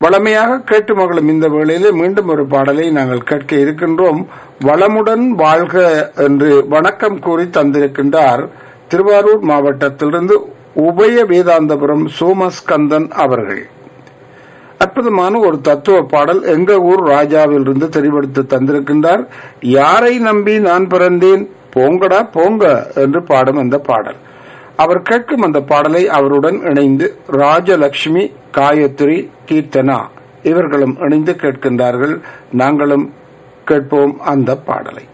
வளமையாக கேட்டு மகளும் இந்த வேளையிலே மீண்டும் ஒரு பாடலை நாங்கள் கேட்க இருக்கின்றோம் வளமுடன் வாழ்க என்று வணக்கம் கூறி தந்திருக்கின்றார் திருவாரூர் மாவட்டத்திலிருந்து உபய வேதாந்தபுரம் சோமஸ்கந்தன் அவர்கள் அற்புதமான ஒரு தத்துவ பாடல் எங்க ஊர் ராஜாவில் இருந்து தெரிவெடுத்து தந்திருக்கின்றார் யாரை நம்பி நான் பிறந்தேன் போங்கடா போங்க என்று பாடும் அந்த பாடல் அவர் கேட்கும் அந்த பாடலை அவருடன் இணைந்து ராஜலட்சுமி காயத்ரி கீர்த்தனா இவர்களும் இணைந்து கேட்கின்றார்கள் நாங்களும் கேட்போம் அந்த பாடலை